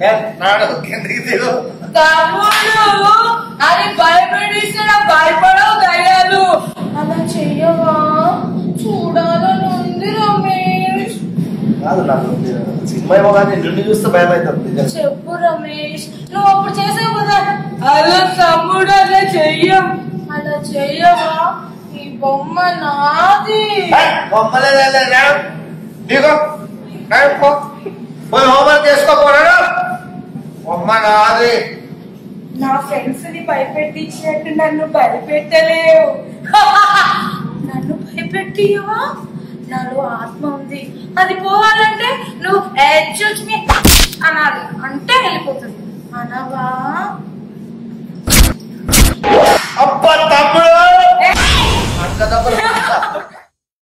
నాడు కిందికి దిగు తమ్ముడు అది భయపెడిస్తే భయపడవు దయ్యాలు అలా చెయ్యవా చూడాలని ఉంది రమేష్ కాదు నాకు సినిమా ఏమో కానీ నిన్ను చూస్తే భయం అవుతుంది చెప్పు రమేష్ నువ్వు అప్పుడు చేసావు కదా అలా తమ్ముడు అలా చెయ్యం అలా చెయ్యవా ఈ బొమ్మ నాది బొమ్మలేదు నీకో పో పోయి హోంవర్క్ చేసుకోపోరాడు బొమ్మ నాది నా ఫ్రెండ్స్ ని భయపెట్టించినట్టు నన్ను భయపెట్టలేవు నన్ను భయపెట్టియవా నాలో ఆత్మ ఉంది అది పోవాలంటే నువ్వు ఎడ్జ్ మీ అనాలి అంటే వెళ్ళిపోతుంది అనవా